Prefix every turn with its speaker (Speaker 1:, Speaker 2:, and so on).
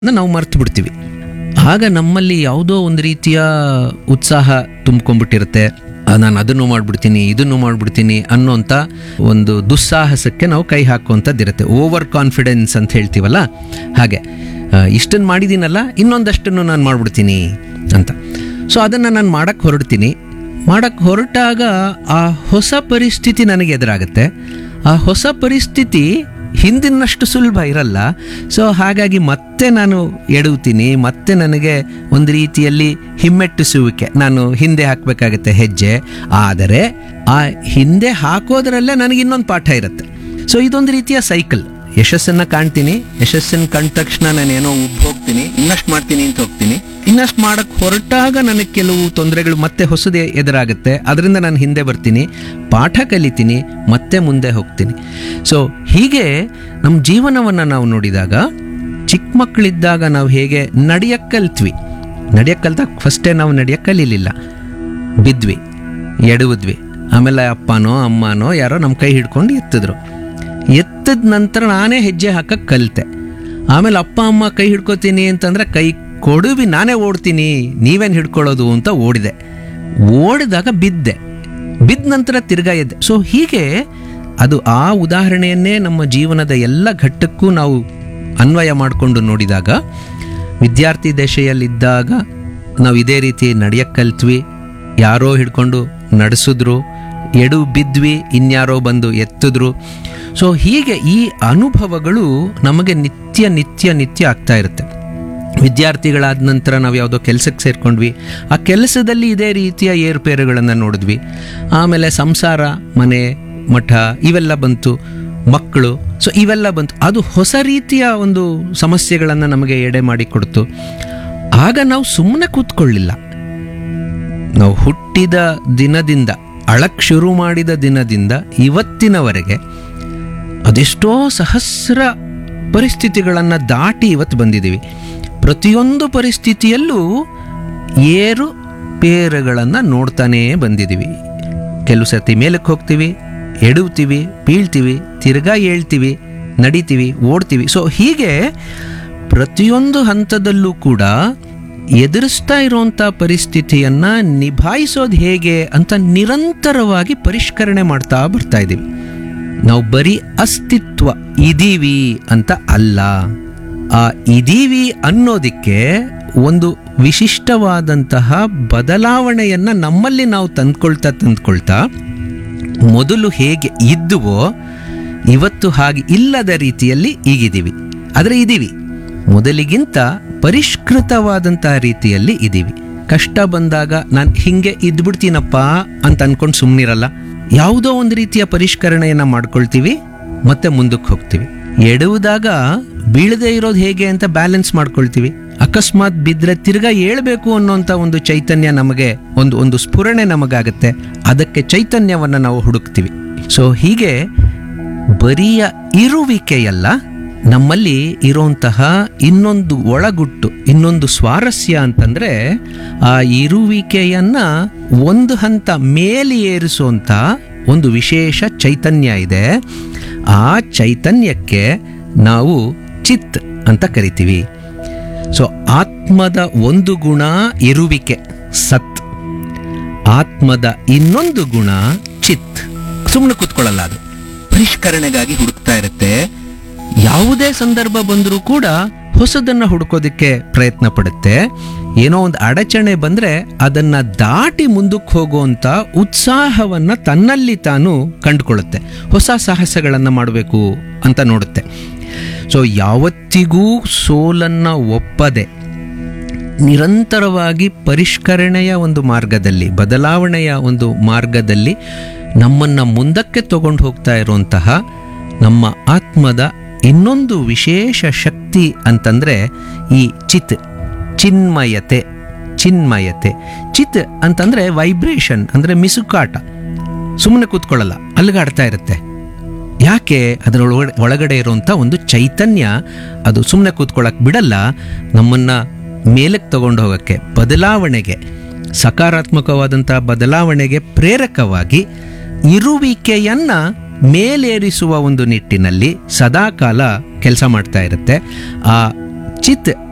Speaker 1: ನಾವು ಮರ್ತು ಬಿಡ್ತೀವಿ ಆಗ ನಮ್ಮಲ್ಲಿ ಯಾವುದೋ ಒಂದು ರೀತಿಯ ಉತ್ಸಾಹ ತುಂಬ್ಕೊಂಡ್ಬಿಟ್ಟಿರುತ್ತೆ ನಾನು ಅದನ್ನು ಮಾಡ್ಬಿಡ್ತೀನಿ ಇದನ್ನು ಮಾಡ್ಬಿಡ್ತೀನಿ ಅನ್ನೋಂಥ ಒಂದು ದುಸ್ಸಾಹಸಕ್ಕೆ ನಾವು ಕೈ ಹಾಕುವಂಥದ್ದಿರುತ್ತೆ ಓವರ್ ಕಾನ್ಫಿಡೆನ್ಸ್ ಅಂತ ಹೇಳ್ತೀವಲ್ಲ ಹಾಗೆ ಇಷ್ಟನ್ನು ಮಾಡಿದ್ದೀನಲ್ಲ ಇನ್ನೊಂದಷ್ಟನ್ನು ನಾನು ಮಾಡ್ಬಿಡ್ತೀನಿ ಅಂತ ಸೊ ಅದನ್ನು ನಾನು ಮಾಡಕ್ಕೆ ಹೊರಡ್ತೀನಿ ಮಾಡಕ್ಕೆ ಹೊರಟಾಗ ಆ ಹೊಸ ಪರಿಸ್ಥಿತಿ ನನಗೆ ಎದುರಾಗುತ್ತೆ ಆ ಹೊಸ ಪರಿಸ್ಥಿತಿ ಹಿಂದಿನಷ್ಟು ಸುಲಭ ಇರಲ್ಲ ಸೊ ಹಾಗಾಗಿ ಮತ್ತೆ ನಾನು ಎಡುತ್ತೀನಿ ಮತ್ತೆ ನನಗೆ ಒಂದು ರೀತಿಯಲ್ಲಿ ಹಿಮ್ಮೆಟ್ಟಿಸುವಿಕೆ ನಾನು ಹಿಂದೆ ಹಾಕಬೇಕಾಗತ್ತೆ ಹೆಜ್ಜೆ ಆದರೆ ಆ ಹಿಂದೆ ಹಾಕೋದ್ರಲ್ಲೇ ನನಗೆ ಇನ್ನೊಂದು ಪಾಠ ಇರುತ್ತೆ ಸೊ ಇದೊಂದು ರೀತಿಯ ಸೈಕಲ್ ಯಶಸ್ಸನ್ನ ಕಾಣ್ತೀನಿ ಯಶಸ್ಸನ್ನ ಕಂಡ ತಕ್ಷಣ ನಾನು ಏನೋ ಉಬ್ಬ್ ಹೋಗ್ತೀನಿ ಇನ್ನಷ್ಟು ಮಾಡ್ತೀನಿ ಅಂತ ಹೋಗ್ತೀನಿ ಇನ್ನಷ್ಟು ಮಾಡಕ್ ಹೊರಟಾಗ ನನಗೆ ಕೆಲವು ತೊಂದರೆಗಳು ಮತ್ತೆ ಹೊಸದೇ ಎದುರಾಗುತ್ತೆ ಅದರಿಂದ ನಾನು ಹಿಂದೆ ಬರ್ತೀನಿ ಪಾಠ ಕಲಿತೀನಿ ಮತ್ತೆ ಮುಂದೆ ಹೋಗ್ತೀನಿ ಸೊ ಹೀಗೆ ನಮ್ಮ ಜೀವನವನ್ನು ನಾವು ನೋಡಿದಾಗ ಚಿಕ್ಕ ಮಕ್ಕಳಿದ್ದಾಗ ನಾವು ಹೇಗೆ ನಡೆಯಕ್ಕೆ ಕಲ್ತ್ವಿ ನಡೆಯಕ್ಕೆ ಕಲ್ತಾಗ ಫಸ್ಟೇ ನಾವು ನಡೆಯಕ್ಕೆ ಕಲೀಲಿಲ್ಲ ಬಿದ್ವಿ ಎಡವುದ್ವಿ ಆಮೇಲೆ ಅಪ್ಪನೋ ಅಮ್ಮನೋ ಯಾರೋ ನಮ್ಮ ಕೈ ಹಿಡ್ಕೊಂಡು ಎತ್ತಿದ್ರು ಎತ್ತದ ನಂತರ ನಾನೇ ಹೆಜ್ಜೆ ಹಾಕಕ್ಕೆ ಕಲಿತೆ ಆಮೇಲೆ ಅಪ್ಪ ಅಮ್ಮ ಕೈ ಹಿಡ್ಕೋತೀನಿ ಅಂತಂದ್ರೆ ಕೈ ಕೊಡುವಿ ನಾನೇ ಓಡ್ತೀನಿ ನೀವೇನು ಹಿಡ್ಕೊಳ್ಳೋದು ಅಂತ ಓಡಿದೆ ಓಡಿದಾಗ ಬಿದ್ದೆ ಬಿದ್ದ ನಂತರ ತಿರ್ಗಾ ಎದ್ದೆ ಸೊ ಹೀಗೆ ಅದು ಆ ಉದಾಹರಣೆಯನ್ನೇ ನಮ್ಮ ಜೀವನದ ಎಲ್ಲ ಘಟ್ಟಕ್ಕೂ ನಾವು ಅನ್ವಯ ಮಾಡಿಕೊಂಡು ನೋಡಿದಾಗ ವಿದ್ಯಾರ್ಥಿ ದಶೆಯಲ್ಲಿದ್ದಾಗ ನಾವು ಇದೇ ರೀತಿ ನಡೆಯಕ್ಕೆ ಕಲ್ತ್ವಿ ಯಾರೋ ಹಿಡ್ಕೊಂಡು ನಡೆಸಿದ್ರು ಎಡು ಬಿದ್ವಿ ಇನ್ಯಾರೋ ಬಂದು ಎತ್ತಿದ್ರು ಸೊ ಹೀಗೆ ಈ ಅನುಭವಗಳು ನಮಗೆ ನಿತ್ಯ ನಿತ್ಯ ನಿತ್ಯ ಆಗ್ತಾ ಇರುತ್ತೆ ವಿದ್ಯಾರ್ಥಿಗಳಾದ ನಂತರ ನಾವು ಯಾವುದೋ ಕೆಲಸಕ್ಕೆ ಸೇರ್ಕೊಂಡ್ವಿ ಆ ಕೆಲಸದಲ್ಲಿ ಇದೇ ರೀತಿಯ ಏರುಪೇರುಗಳನ್ನು ನೋಡಿದ್ವಿ ಆಮೇಲೆ ಸಂಸಾರ ಮನೆ ಮಠ ಇವೆಲ್ಲ ಬಂತು ಮಕ್ಕಳು ಸೊ ಇವೆಲ್ಲ ಬಂತು ಅದು ಹೊಸ ರೀತಿಯ ಒಂದು ಸಮಸ್ಯೆಗಳನ್ನು ನಮಗೆ ಎಡೆ ಮಾಡಿ ಕೊಡ್ತು ಆಗ ನಾವು ಸುಮ್ಮನೆ ಕೂತ್ಕೊಳ್ಳಿಲ್ಲ ನಾವು ಹುಟ್ಟಿದ ದಿನದಿಂದ ಅಳಕ್ ಶುರು ಮಾಡಿದ ದಿನದಿಂದ ಇವತ್ತಿನವರೆಗೆ ಅದೆಷ್ಟೋ ಸಹಸ್ರ ಪರಿಸ್ಥಿತಿಗಳನ್ನು ದಾಟಿ ಇವತ್ತು ಬಂದಿದ್ದೀವಿ ಪ್ರತಿಯೊಂದು ಪರಿಸ್ಥಿತಿಯಲ್ಲೂ ಏರು ಪೇರುಗಳನ್ನು ನೋಡ್ತಾನೇ ಬಂದಿದ್ದೀವಿ ಕೆಲವು ಸರ್ತಿ ಮೇಲಕ್ಕೆ ಹೋಗ್ತೀವಿ ಎಡುತ್ತೀವಿ ಬೀಳ್ತೀವಿ ತಿರ್ಗಾ ಏಳ್ತೀವಿ ನಡಿತೀವಿ ಓಡ್ತೀವಿ ಸೊ ಹೀಗೆ ಪ್ರತಿಯೊಂದು ಹಂತದಲ್ಲೂ ಕೂಡ ಎದುರಿಸ್ತಾ ಇರುವಂಥ ಪರಿಸ್ಥಿತಿಯನ್ನ ನಿಭಾಯಿಸೋದು ಹೇಗೆ ಅಂತ ನಿರಂತರವಾಗಿ ಪರಿಷ್ಕರಣೆ ಮಾಡ್ತಾ ಬರ್ತಾ ಇದ್ದೀವಿ ನಾವು ಬರೀ ಅಸ್ತಿತ್ವ ಇದೀವಿ ಅಂತ ಅಲ್ಲ ಆ ಇದೀವಿ ಅನ್ನೋದಕ್ಕೆ ಒಂದು ವಿಶಿಷ್ಟವಾದಂತಹ ಬದಲಾವಣೆಯನ್ನ ನಮ್ಮಲ್ಲಿ ನಾವು ತಂದ್ಕೊಳ್ತಾ ತಂದ್ಕೊಳ್ತಾ ಮೊದಲು ಹೇಗೆ ಇದ್ದುವೋ ಇವತ್ತು ಹಾಗೆ ಇಲ್ಲದ ರೀತಿಯಲ್ಲಿ ಈಗಿದ್ದೀವಿ ಆದರೆ ಇದೀವಿ ಮೊದಲಿಗಿಂತ ಪರಿಷ್ಕೃತವಾದಂತಹ ರೀತಿಯಲ್ಲಿ ಇದೀವಿ ಕಷ್ಟ ಬಂದಾಗ ನಾನು ಹಿಂಗೆ ಇದ್ಬಿಡ್ತೀನಪ್ಪ ಅಂತ ಅನ್ಕೊಂಡು ಸುಮ್ಮನಿರಲ್ಲ ಯಾವುದೋ ಒಂದು ರೀತಿಯ ಪರಿಷ್ಕರಣೆಯನ್ನ ಮಾಡ್ಕೊಳ್ತೀವಿ ಮತ್ತೆ ಮುಂದಕ್ಕೆ ಹೋಗ್ತೀವಿ ಎಡುವುದಾಗ ಬೀಳದೆ ಇರೋದು ಹೇಗೆ ಅಂತ ಬ್ಯಾಲೆನ್ಸ್ ಮಾಡ್ಕೊಳ್ತೀವಿ ಅಕಸ್ಮಾತ್ ಬಿದ್ದರೆ ತಿರ್ಗಾ ಏಳ್ಬೇಕು ಅನ್ನೋಂಥ ಒಂದು ಚೈತನ್ಯ ನಮಗೆ ಒಂದು ಒಂದು ಸ್ಫುರಣೆ ನಮಗಾಗತ್ತೆ ಅದಕ್ಕೆ ಚೈತನ್ಯವನ್ನು ನಾವು ಹುಡುಕ್ತೀವಿ ಸೊ ಹೀಗೆ ಬರಿಯ ಇರುವಿಕೆಯಲ್ಲ ನಮ್ಮಲ್ಲಿ ಇರುವಂತಹ ಇನ್ನೊಂದು ಒಳಗುಟ್ಟು ಇನ್ನೊಂದು ಸ್ವಾರಸ್ಯ ಅಂತಂದ್ರೆ ಆ ಇರುವಿಕೆಯನ್ನ ಒಂದು ಹಂತ ಮೇಲೆ ಏರಿಸುವಂತ ಒಂದು ವಿಶೇಷ ಚೈತನ್ಯ ಇದೆ ಆ ಚೈತನ್ಯಕ್ಕೆ ನಾವು ಚಿತ್ ಅಂತ ಕರಿತೀವಿ ಸೊ ಆತ್ಮದ ಒಂದು ಗುಣ ಇರುವಿಕೆ ಸತ್ ಆತ್ಮದ ಇನ್ನೊಂದು ಗುಣ ಚಿತ್ ಸುಮ್ಮನೆ ಕೂತ್ಕೊಳ್ಳಲ್ಲ ಅದು ಪರಿಷ್ಕರಣೆಗಾಗಿ ಹುಡುಕ್ತಾ ಇರುತ್ತೆ ಯಾವುದೇ ಸಂದರ್ಭ ಬಂದರೂ ಕೂಡ ಹೊಸದನ್ನ ಹುಡುಕೋದಕ್ಕೆ ಪ್ರಯತ್ನ ಪಡುತ್ತೆ ಏನೋ ಒಂದು ಅಡಚಣೆ ಬಂದ್ರೆ ಅದನ್ನ ದಾಟಿ ಮುಂದಕ್ಕೆ ಹೋಗುವಂತ ಉತ್ಸಾಹವನ್ನ ತನ್ನಲ್ಲಿ ತಾನು ಕಂಡುಕೊಳ್ಳುತ್ತೆ ಹೊಸ ಸಾಹಸಗಳನ್ನ ಮಾಡಬೇಕು ಅಂತ ನೋಡುತ್ತೆ ಸೊ ಯಾವತ್ತಿಗೂ ಸೋಲನ್ನ ಒಪ್ಪದೆ ನಿರಂತರವಾಗಿ ಪರಿಷ್ಕರಣೆಯ ಒಂದು ಮಾರ್ಗದಲ್ಲಿ ಬದಲಾವಣೆಯ ಒಂದು ಮಾರ್ಗದಲ್ಲಿ ನಮ್ಮನ್ನ ಮುಂದಕ್ಕೆ ತಗೊಂಡು ಹೋಗ್ತಾ ಇರುವಂತಹ ನಮ್ಮ ಆತ್ಮದ ಇನ್ನೊಂದು ವಿಶೇಷ ಶಕ್ತಿ ಅಂತಂದ್ರೆ ಈ ಚಿತ್ ಚಿನ್ಮಯತೆ ಚಿನ್ಮಯತೆ ಚಿತ್ ಅಂತಂದ್ರೆ ವೈಬ್ರೇಷನ್ ಅಂದ್ರೆ ಮಿಸುಕಾಟ ಸುಮ್ಮನೆ ಕೂತ್ಕೊಳ್ಳಲ್ಲ ಅಲ್ಗಾಡ್ತಾ ಇರುತ್ತೆ ಯಾಕೆ ಅದರ ಒಳಗಡೆ ಒಳಗಡೆ ಇರುವಂಥ ಒಂದು ಚೈತನ್ಯ ಅದು ಸುಮ್ಮನೆ ಕೂತ್ಕೊಳ್ಳೋಕೆ ಬಿಡಲ್ಲ ನಮ್ಮನ್ನ ಮೇಲಕ್ಕೆ ತಗೊಂಡು ಹೋಗೋಕ್ಕೆ ಬದಲಾವಣೆಗೆ ಸಕಾರಾತ್ಮಕವಾದಂಥ ಬದಲಾವಣೆಗೆ ಪ್ರೇರಕವಾಗಿ ಇರುವಿಕೆಯನ್ನ ಮೇಲೇರಿಸುವ ಒಂದು ನಿಟ್ಟಿನಲ್ಲಿ ಸದಾಕಾಲ ಕೆಲಸ ಮಾಡ್ತಾ ಇರುತ್ತೆ ಆ ಚಿತ್